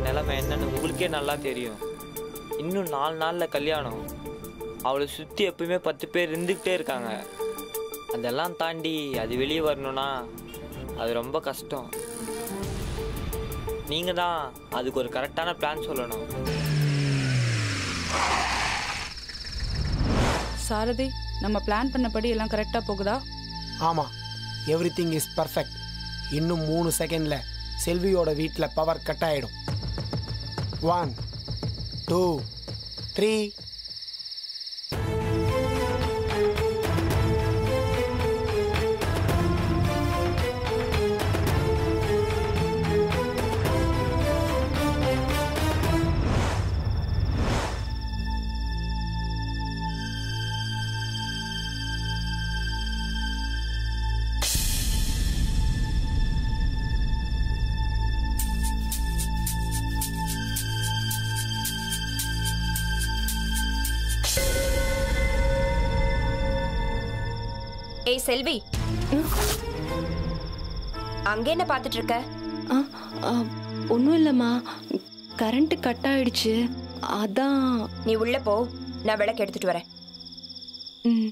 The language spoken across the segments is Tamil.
நிலைமை என்னன்னு உங்களுக்கே நல்லா தெரியும் இன்னும் நாலு நாளில் கல்யாணம் அவளை சுற்றி எப்பவுமே பத்து பேர் இருந்துக்கிட்டே இருக்காங்க அதெல்லாம் தாண்டி அது வெளியே வரணும்னா அது ரொம்ப கஷ்டம் நீங்கள் தான் அதுக்கு ஒரு கரெக்டான பிளான் சொல்லணும் சாரதி நம்ம பிளான் பண்ணபடி எல்லாம் கரெக்டாக போகுதா ஆமாம் எவ்ரி திங் இஸ் பர்ஃபெக்ட் இன்னும் மூணு செகண்டில் செல்வியோட வீட்டில் பவர் கட் ஆகிடும் ஒன் டூ த்ரீ ஏய் செல்வி அங்க என்ன பார்த்துட்டு இருக்க ஒன்றும் இல்லைம்மா கரண்ட் கட் ஆயிடுச்சு அதான் நீ உள்ள போ நான் விளக்கு எடுத்துட்டு வரேன் ம்,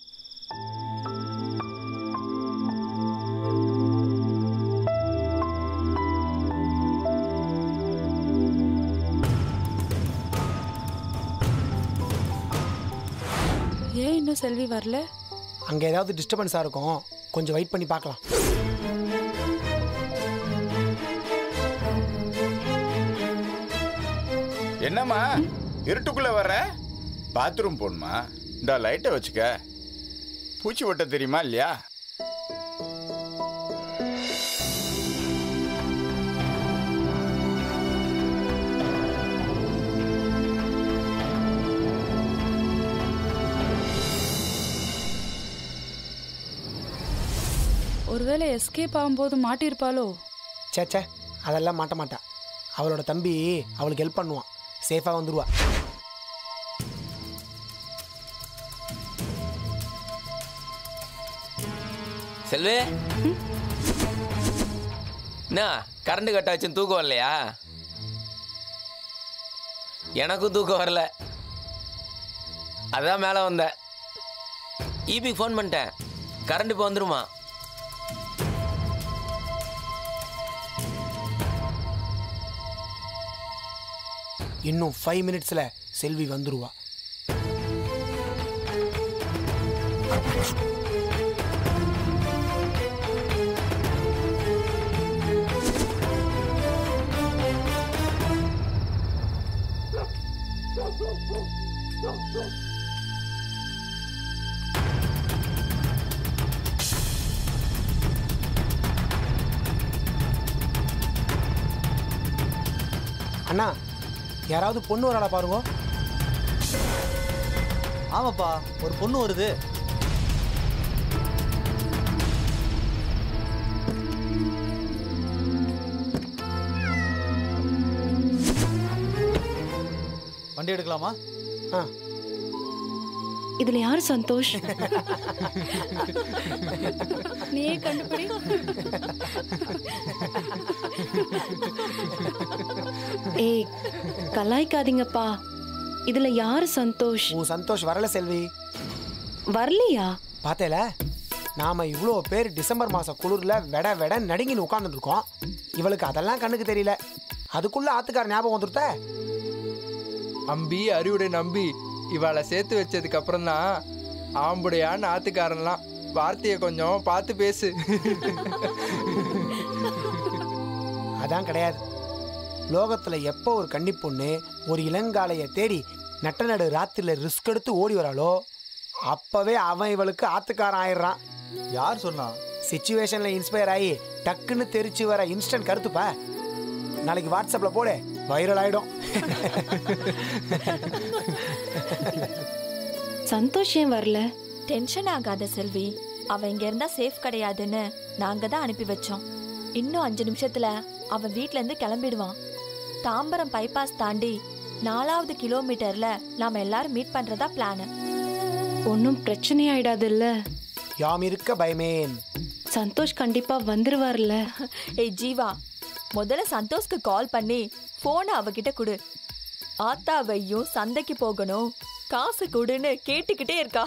ஏன் இன்னும் செல்வி வரல அங்கே ஏதாவது டிஸ்டர்பன்ஸாக இருக்கும் கொஞ்சம் வெயிட் பண்ணி பார்க்கலாம் என்னம்மா இருட்டுக்குள்ள வர்ற பாத்ரூம் போகணுமா இந்த லைட்டை வச்சுக்க பூச்சி ஒட்ட தெரியுமா இல்லையா ஒருவேளை எஸ்கேப் ஆகும்போது மாட்டியிருப்பாளோ ச்சே ச்சே அதெல்லாம் மாட்ட மாட்டா அவளோட தம்பி அவளுக்கு ஹெல்ப் பண்ணுவான் சேஃபாக வந்துருவா செல்வே என்ன கரண்ட் கட் ஆச்சுன்னு தூக்கம் வரலையா எனக்கும் தூக்கம் வரல அதான் மேலே வந்தேன் ஈபிக்கு ஃபோன் பண்ணிட்டேன் கரண்ட் இப்போ வந்துருமா இன்னும் ஃபைவ் மினிட்ஸில் செல்வி வந்துருவா அண்ணா யாராவது பொண்ணு வராடா பாருங்க ஆமாப்பா ஒரு பொண்ணு வருது வண்டி எடுக்கலாமா ஆ இதுல யார் சந்தோஷ் நீயே கண்டுபிடி ஏய் கலாய்க்காதீங்கப்பா இதுல யார் சந்தோஷ் உன் சந்தோஷ் வரல செல்வி வரலையா பார்த்தேல நாம இவ்வளோ பேர் டிசம்பர் மாதம் குளிரில் வெட வெட நடுங்கின்னு உட்காந்துட்டு இருக்கோம் இவளுக்கு அதெல்லாம் கண்ணுக்கு தெரியல அதுக்குள்ள ஆத்துக்கார ஞாபகம் வந்துருத்த அம்பி அறிவுடை நம்பி இவளை சேர்த்து வச்சதுக்கு அப்புறம் தான் ஆம்புடையான்னு ஆத்துக்காரன்லாம் வார்த்தையை கொஞ்சம் பார்த்து பேசு அதான் கிடையாது லோகத்தில் எப்போ ஒரு கன்னி பொண்ணு ஒரு இளங்காலையை தேடி நட்ட நடு ராத்திரியில் ரிஸ்க் எடுத்து ஓடி வராளோ அப்பவே அவன் இவளுக்கு ஆத்துக்காரன் ஆயிடுறான் யார் சொன்னா சுச்சுவேஷனில் இன்ஸ்பயர் ஆகி டக்குன்னு தெரிச்சு வர இன்ஸ்டன்ட் கருத்துப்பா நாளைக்கு வாட்ஸ்அப்பில் போடு வைரல் ஆகிடும் சந்தோஷ் ஏன் வரல டென்ஷன் ஆகாத செல்வி அவ இங்க இருந்தா சேஃப் கிடையாதுன்னு நாங்க தான் அனுப்பி வச்சோம் இன்னும் அஞ்சு நிமிஷத்துல அவன் வீட்ல இருந்து கிளம்பிடுவான் தாம்பரம் பைபாஸ் தாண்டி நாலாவது கிலோமீட்டர்ல நாம எல்லாரும் மீட் பண்றதா பிளான் ஒன்றும் பிரச்சனை ஆயிடாதுல்ல யாம் இருக்க பயமேன் சந்தோஷ் கண்டிப்பா வந்துருவார்ல ஏய் ஜீவா முதல்ல சந்தோஷ்க்கு கால் பண்ணி போனை அவகிட்ட கொடு ஆத்தாவையும் சந்தைக்கு போகணும் காசு கொடுன்னு கேட்டுக்கிட்டே இருக்கா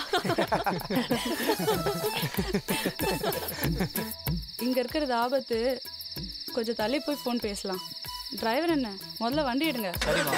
இங்க இருக்கிறது ஆபத்து கொஞ்சம் தள்ளி போய் ஃபோன் பேசலாம் டிரைவர் என்ன முதல்ல வண்டி எடுங்க சரிம்மா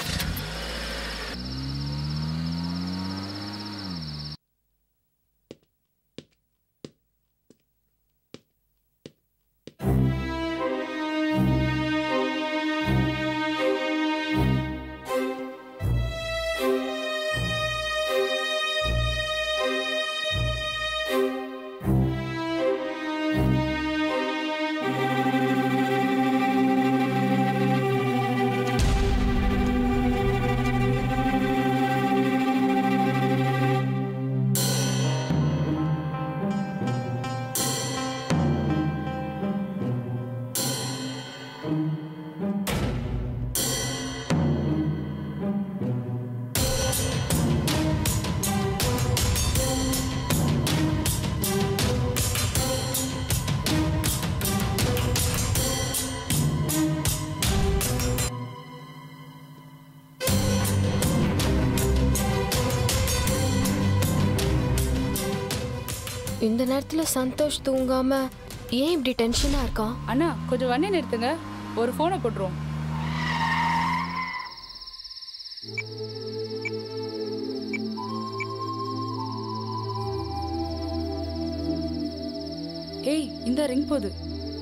இந்த நேரத்துல சந்தோஷ் தூங்காம ஏன் இப்படி டென்ஷனா இருக்கான் அண்ணா கொஞ்சம் வண்டி நிறுத்துங்க ஒரு ஃபோனை போட்டுருவோம் ஏய் இந்த ரிங் போகுது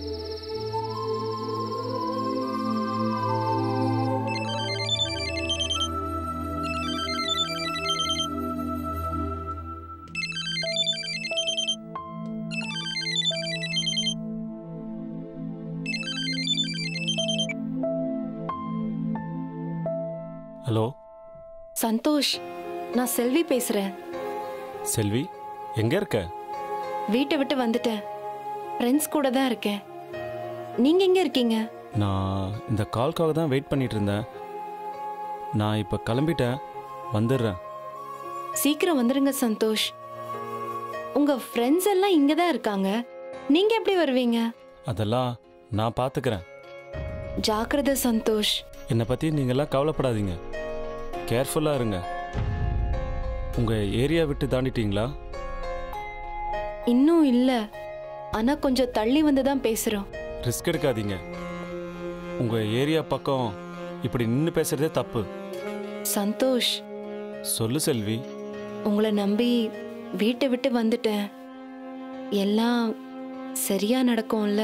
ஹலோ சந்தோஷ் நான் செல்வி பேசுறேன் செல்வி எங்க இருக்க வீட்டை விட்டு வந்துட்டேன் ஃப்ரெண்ட்ஸ் கூட தான் இருக்கேன் நீங்க எங்க இருக்கீங்க நான் இந்த கால்க்காக தான் வெயிட் பண்ணிட்டு இருந்தேன் நான் இப்போ கிளம்பிட்டேன் வந்துடுறேன் சீக்கிரம் வந்துருங்க சந்தோஷ் உங்க ஃப்ரெண்ட்ஸ் எல்லாம் இங்க தான் இருக்காங்க நீங்க எப்படி வருவீங்க அதெல்லாம் நான் பார்த்துக்கிறேன் ஜாக்கிரதை சந்தோஷ் என்னை பற்றி நீங்கள்லாம் கவலைப்படாதீங்க கேர்ஃபுல்லாக இருங்க உங்கள் ஏரியா விட்டு தாண்டிட்டீங்களா இன்னும் இல்ல ஆனா கொஞ்சம் தள்ளி வந்து தான் பேசுறோம் ரிஸ்க் எடுக்காதீங்க உங்கள் ஏரியா பக்கம் இப்படி நின்று பேசுகிறதே தப்பு சந்தோஷ் சொல்லு செல்வி உங்களை நம்பி வீட்டை விட்டு வந்துட்டேன் எல்லாம் சரியா நடக்கும்ல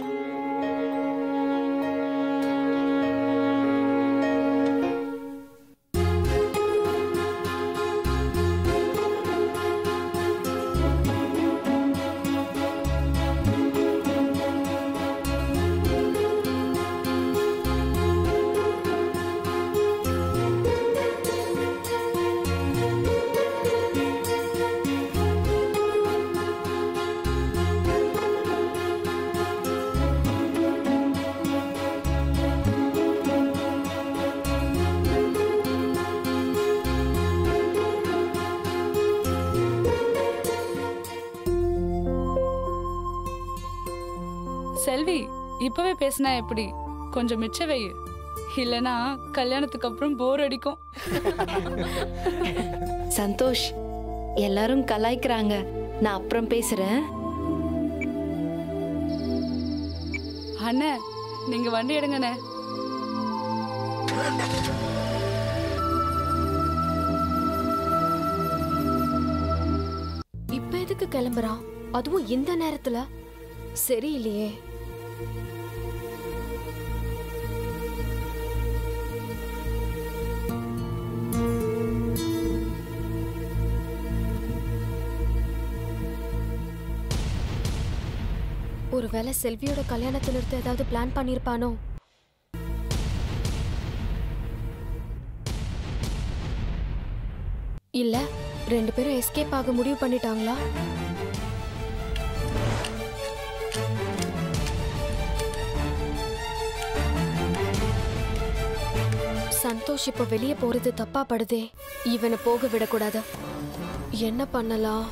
செல்வி இப்பவே பேசினா எப்படி கொஞ்சம் மிச்ச வை இல்லனா கல்யாணத்துக்கு அப்புறம் போர் அடிக்கும் சந்தோஷ் எல்லாரும் கலாய்க்கிறாங்க நான் அப்புறம் பேசுறேன் அண்ணே நீங்க வண்டி எடுங்கண்ணே இப்ப எதுக்கு கிளம்புறான் அதுவும் இந்த நேரத்துல சரியில்லையே ஒருவேளை செல்வியோட கல்யாணத்தை நிறுத்த ஏதாவது பிளான் பண்ணிருப்பானோ இல்ல ரெண்டு பேரும் எஸ்கேப் ஆக முடிவு பண்ணிட்டாங்களா சந்தோஷ் இப்ப வெளியே போறது தப்பா படுதே இவனை போக விடக்கூடாது என்ன பண்ணலாம்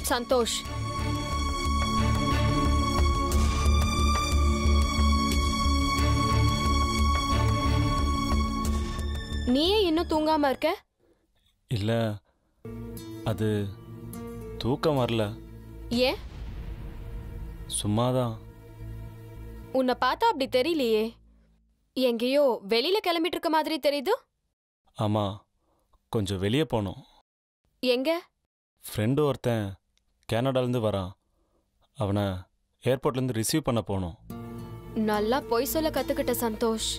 சந்தோஷ் நீயே இன்னும் தூங்காம இருக்க இல்லை அது தூக்கம் வரல ஏன் சும்மாதான் உன்னை பார்த்தா அப்படி தெரியலையே எங்கேயோ வெளியில கிளம்பிட்டு இருக்க மாதிரி தெரியுது ஆமாம் கொஞ்சம் வெளியே போனோம் எங்க ஃப்ரெண்டு ஒருத்தன் கனடாலேருந்து வரான் அவனை ஏர்போர்ட்லேருந்து ரிசீவ் பண்ண போனோம் நல்லா பொய் சொல்ல கத்துக்கிட்ட சந்தோஷ்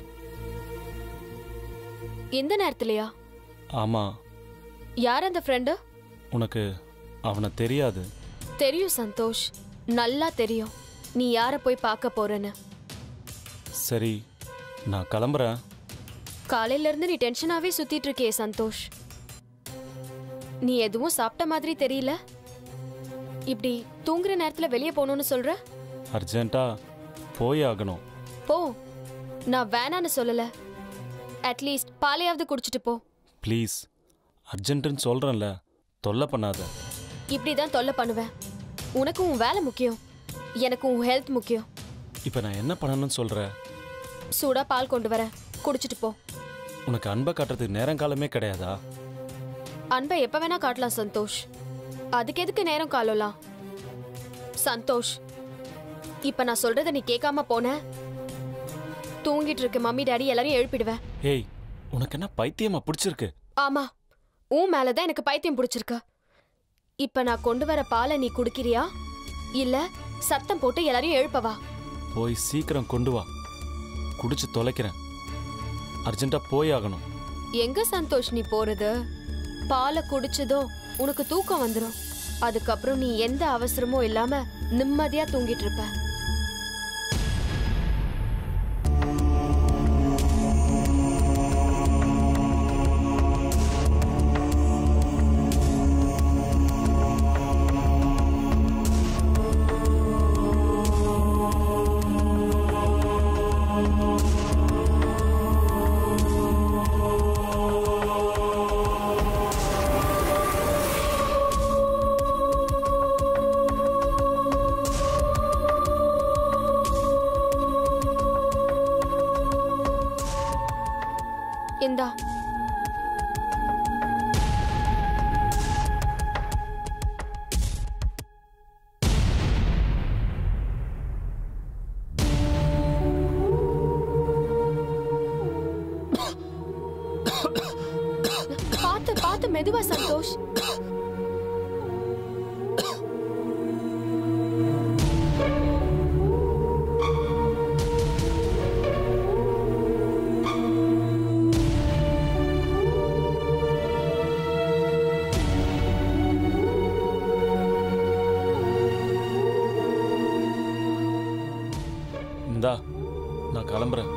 எந்த நேரத்துலயா ஆமாம் யார் அந்த ஃப்ரெண்டு உனக்கு அவனை தெரியாது தெரியும் சந்தோஷ் நல்லா தெரியும் நீ யார போய் பார்க்க போறேன்னு சரி நான் கிளம்புறேன் காலையில இருந்து நீ டென்ஷனாவே சுத்திட்டு இருக்கியே சந்தோஷ் நீ எதுவும் சாப்பிட்ட மாதிரி தெரியல இப்படி தூங்குற நேரத்துல வெளியே போகணும்னு சொல்ற அர்ஜென்ட்டாக போய் ஆகணும் போ நான் வேணான்னு சொல்லல அட்லீஸ்ட் பாலையாவது குடிச்சிட்டு போ ப்ளீஸ் அர்ஜென்ட்டுன்னு சொல்கிறேன்ல தொல்லை பண்ணாத இப்படி தான் தொல்லை பண்ணுவேன் உனக்கு உன் வேலை முக்கியம் எனக்கு உன் ஹெல்த் முக்கியம் இப்போ நான் என்ன பண்ணணும்னு சொல்கிற சூடா பால் கொண்டு வரேன் குடிச்சிட்டு போ உனக்கு அன்பை காட்டுறதுக்கு நேரங்காலமே கிடையாதா அன்பை எப்ப வேணா காட்டலாம் சந்தோஷ் அதுக்கு எதுக்கு நேரம் காலலாம் சந்தோஷ் இப்ப நான் சொல்றத நீ கேட்காம போன தூங்கிட்டு இருக்க மம்மி டாடி எல்லாரையும் எழுப்பிடுவேன் ஏய் உனக்கு என்ன பைத்தியமா பிடிச்சிருக்கு ஆமா உன் மேலதான் எனக்கு பைத்தியம் பிடிச்சிருக்கு இப்ப நான் கொண்டு வர பாலை நீ குடிக்கிறியா இல்ல சத்தம் போட்டு எல்லாரையும் எழுப்பவா போய் சீக்கிரம் கொண்டு வா குடிச்சு தொலைக்கிறேன் அர்ஜென்ட்டாக போய் ஆகணும் எங்க சந்தோஷ் நீ போறது பாலை குடிச்சதும் உனக்கு தூக்கம் வந்துடும் அதுக்கப்புறம் நீ எந்த அவசரமும் இல்லாம நிம்மதியா தூங்கிட்டு இருப்ப இந்தா பார்த்து பார்த்து மெதுவா சந்தோஷ் இந்தா நான் கிளம்புறேன்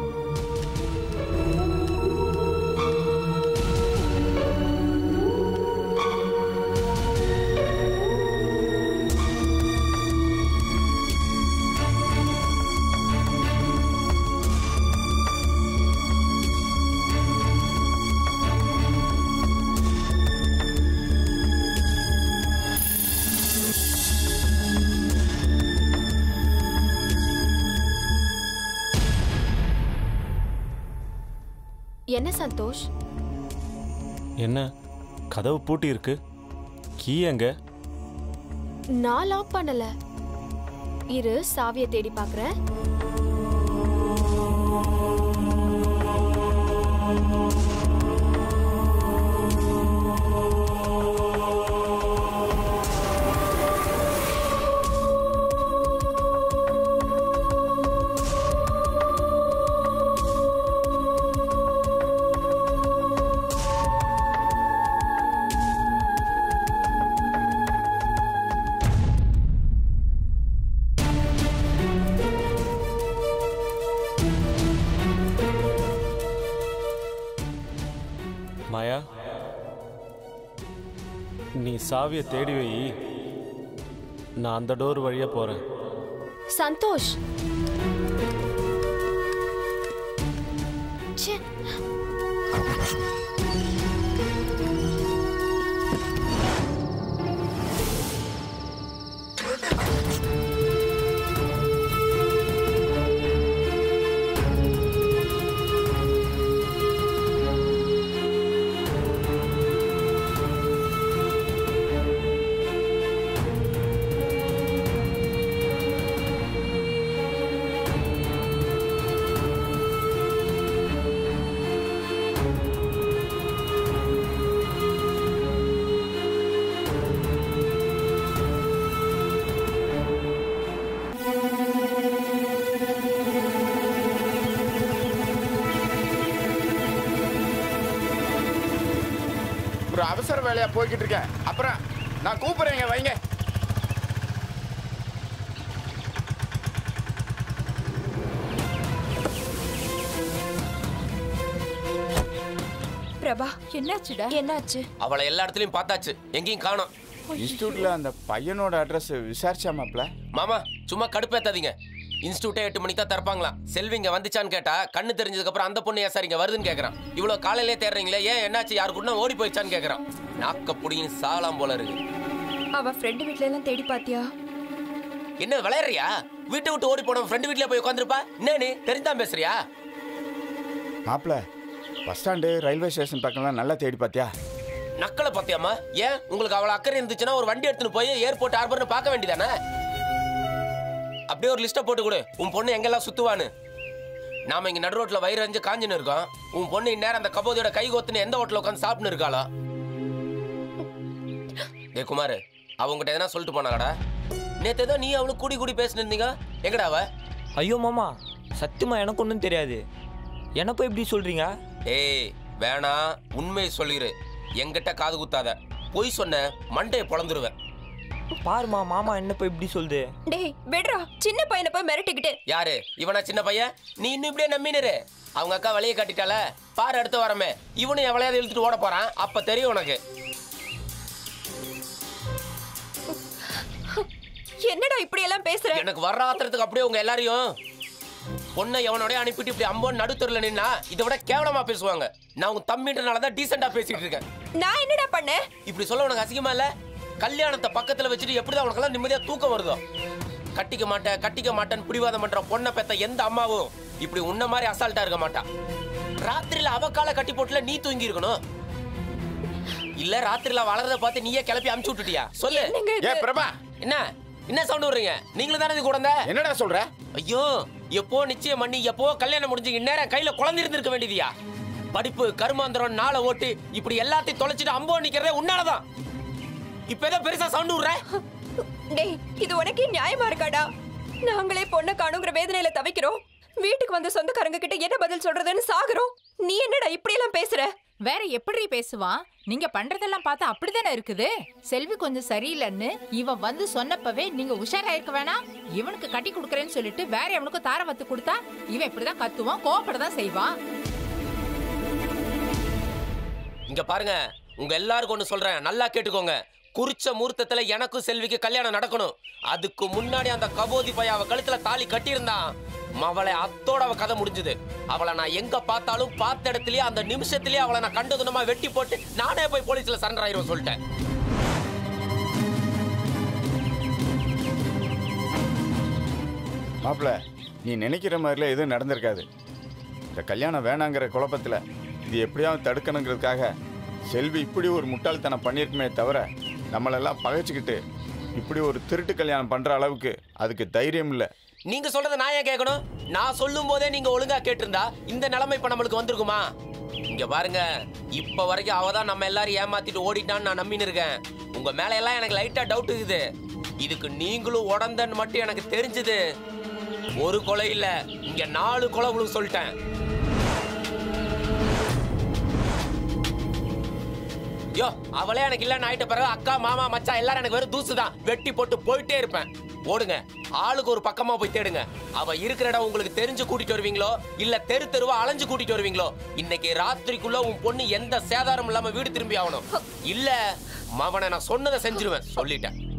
என்ன சந்தோஷ் என்ன கதவு பூட்டி இருக்கு கீ எங்க நான் லாக் பண்ணல இரு சாவியை தேடி பார்க்கறேன் மாயா நீ சாவியை தேடி வை நான் அந்த டோர் வழியா போறேன் சந்தோஷ் ச்சே. ஒரு அவசர வேலையா போய்கிட்டு இருக்கேன் அப்புறம் நான் கூப்பிடுறேங்க வைங்க பிரபா என்னாச்சுடா என்னாச்சு அவளை எல்லா இடத்துலயும் பார்த்தாச்சு எங்கேயும் காணோம் இன்ஸ்டியூட்ல அந்த பையனோட அட்ரஸ் விசாரிச்சாமாப்ல மாமா சும்மா கடுப்பேத்தாதீங்க இன்ஸ்டியூட்டே எட்டு மணிக்கு தான் திறப்பாங்களாம் செல்விங்க வந்துச்சான்னு கேட்டா கண்ணு தெரிஞ்சதுக்கு அப்புறம் அந்த பொண்ணு ஏன் சார் இங்க வருதுன்னு கேக்குறான் இவ்வளவு காலையிலே தேடுறீங்களே ஏன் என்னாச்சு யாரு கூட ஓடி போயிடுச்சான்னு கேக்குறான் நாக்க புடியும் சாலாம் போல இருக்கு அவ ஃப்ரெண்டு வீட்ல எல்லாம் தேடி பாத்தியா என்ன விளையாடுறியா வீட்டை விட்டு ஓடி போன ஃப்ரெண்டு வீட்லயே போய் உட்காந்துருப்பா என்ன நீ தெரிஞ்சுதான் பேசுறியா மாப்பிள பஸ் ஸ்டாண்டு ரயில்வே ஸ்டேஷன் பக்கம்லாம் நல்லா தேடி பாத்தியா நக்கலை பாத்தியாமா ஏன் உங்களுக்கு அவ்வளவு அக்கறை இருந்துச்சுன்னா ஒரு வண்டி எடுத்துன்னு போய் ஏர்போர்ட் ஹார்பர்னு பார்க்க வேண்டியதானே அப்படியே ஒரு லிஸ்ட்டை போட்டு கொடு உன் பொண்ணு எங்கெல்லாம் சுத்துவான்னு நாம இங்க நடு ரோட்ல வயிறு அஞ்சு காஞ்சுன்னு இருக்கோம் உன் பொண்ணு இந்நேரம் அந்த கபோதியோட கை கோத்துன்னு எந்த ஹோட்டல உட்காந்து சாப்பிட்டு இருக்காளோ டே குமார் அவங்ககிட்ட எதனா சொல்லிட்டு போனாங்கடா நேத்து ஏதோ நீ அவளுக்கு கூடி கூடி பேசிட்டு இருந்தீங்க எங்கடா அவ ஐயோ மாமா சத்தியமா எனக்கு ஒன்றும் தெரியாது என்ன போய் இப்படி சொல்றீங்க ஏய் வேணாம் உண்மையை சொல்லிரு என்கிட்ட காது குத்தாத பொய் சொன்ன மண்டையை பொழந்துருவேன் பாருமா மாமா என்ன போய் இப்படி சொல்லுது டேய் விடுறா சின்ன பையனை போய் மிரட்டிக்கிட்டு யாரு இவனா சின்ன பையன் நீ இன்னும் இப்படியே நம்பினரு அவங்க அக்கா வழியை காட்டிட்டால பாரு அடுத்து வரமே இவனும் எவளையாவது இழுத்துட்டு ஓட போறான் அப்ப தெரியும் உனக்கு என்னடா இப்படி எல்லாம் பேசுற எனக்கு வர்ற ஆத்திரத்துக்கு அப்படியே உங்க எல்லாரையும் பொண்ணை எவனோடய அனுப்பிட்டு இப்படி அம்போன் நடுத்தரில் நின்னா இதை விட கேவலமா பேசுவாங்க நான் உங்க தம்பின்றனால தான் டீசெண்டா பேசிட்டு இருக்கேன் நான் என்னடா பண்ணேன் இப்படி சொல்ல உனக்கு அசிங்கமா இல்ல கல்யாணத்தை பக்கத்துல வச்சுட்டு எப்படிதான் உனக்கெல்லாம் நிம்மதியா தூக்கம் வருதோ கட்டிக்க மாட்டேன் கட்டிக்க மாட்டேன்னு பிடிவாதம் பண்ற பொண்ணை பெத்த எந்த அம்மாவும் இப்படி உன்ன மாதிரி அசால்ட்டா இருக்க மாட்டா ராத்திரில அவ காலை கட்டி போட்டுல நீ தூங்கி இருக்கணும் இல்ல ராத்திரில வளர்றத பார்த்து நீயே கிளப்பி அமுச்சு விட்டுட்டியா சொல்லு ஏ பிரபா என்ன என்ன சவுண்ட் விடுறீங்க நீங்களும் தானே இது குழந்தை என்னடா சொல்ற ஐயோ எப்போ நிச்சயம் பண்ணி எப்போ கல்யாணம் முடிஞ்சு இந்நேரம் கையில குழந்தை இருந்திருக்க வேண்டியதியா படிப்பு கருமாந்திரம் நாளை ஓட்டு இப்படி எல்லாத்தையும் தொலைச்சிட்டு அம்போ நிக்கிறதே உன்னாலதான் இப்ப ஏதோ பெருசா சவுண்ட் விடுற டேய் இது உனக்கே நியாயமா இருக்காடா நாங்களே பொண்ணை காணுங்கிற வேதனையில தவிக்கிறோம் வீட்டுக்கு வந்த சொந்தக்காரங்க கிட்ட என்ன பதில் சொல்றதுன்னு சாகுறோம் நீ என்னடா இப்படி எல்லாம் பேசுற வேற எப்படி பேசுவான் நீங்க பண்றதெல்லாம் பார்த்தா அப்படிதானே இருக்குது செல்வி கொஞ்சம் சரியில்லைன்னு இவன் வந்து சொன்னப்பவே நீங்க உஷாரா இருக்க வேணாம் இவனுக்கு கட்டி கொடுக்கறேன்னு சொல்லிட்டு வேற எவனுக்கும் தார வத்து கொடுத்தா இவன் இப்படிதான் கத்துவான் கோவப்பட தான் செய்வான் இங்க பாருங்க உங்க எல்லாருக்கும் ஒண்ணு சொல்றேன் நல்லா கேட்டுக்கோங்க குறிச்ச முகூர்த்தத்துல எனக்கும் செல்விக்கு கல்யாணம் நடக்கணும் அதுக்கு முன்னாடி அந்த கபோதி பைய அவ கழுத்துல தாலி கட்டியிருந்தான் அவளை அத்தோட அவ கதை முடிஞ்சது அவளை நான் எங்க பார்த்தாலும் பார்த்த இடத்துலயே அந்த நிமிஷத்திலேயே அவளை நான் கண்டதுனமா வெட்டி போட்டு நானே போய் போலீஸ்ல சரண்டர் ஆயிரும் சொல்லிட்டேன் மாப்பிள நீ நினைக்கிற மாதிரிலாம் எதுவும் நடந்திருக்காது இந்த கல்யாணம் வேணாங்கிற குழப்பத்தில் இது எப்படியாவது தடுக்கணுங்கிறதுக்காக செல்வி இப்படி ஒரு முட்டாள்தனம் பண்ணியிருக்குமே தவிர நம்மளெல்லாம் பகைச்சிக்கிட்டு இப்படி ஒரு திருட்டு கல்யாணம் பண்ணுற அளவுக்கு அதுக்கு தைரியம் இல்லை நீங்க சொல்றத நான் ஏன் கேட்கணும் நான் சொல்லும் போதே நீங்க ஒழுங்கா கேட்டிருந்தா இந்த நிலைமை இப்ப நம்மளுக்கு வந்திருக்குமா இங்க பாருங்க இப்ப வரைக்கும் அவ தான் நம்ம எல்லாரும் ஏமாத்திட்டு ஓடிட்டான்னு நான் நம்பின்னு இருக்கேன் உங்க மேல எல்லாம் எனக்கு லைட்டா டவுட் இருக்குது இதுக்கு நீங்களும் உடந்தன்னு மட்டும் எனக்கு தெரிஞ்சது ஒரு கொலை இல்ல இங்க நாலு கொலை உங்களுக்கு சொல்லிட்டேன் யோ அவளே எனக்கு இல்லைன்னு ஆயிட்ட பிறகு அக்கா மாமா மச்சான் எல்லாரும் எனக்கு வெறும் தூசு தான் வெட்டி போட்டு போயிட்டே இருப்பேன் ஓடுங்க ஆளுக்கு ஒரு பக்கமா போய் தேடுங்க அவ இருக்கிற இடம் உங்களுக்கு தெரிஞ்சு கூட்டிட்டு வருவீங்களோ இல்ல தெரு தெருவா அலைஞ்சு கூட்டிட்டு வருவீங்களோ இன்னைக்கு ராத்திரிக்குள்ள உன் பொண்ணு எந்த சேதாரம் இல்லாம வீடு திரும்பி ஆகணும் இல்ல மவனை நான் சொன்னதை செஞ்சிருவேன் சொல்லிட்டேன்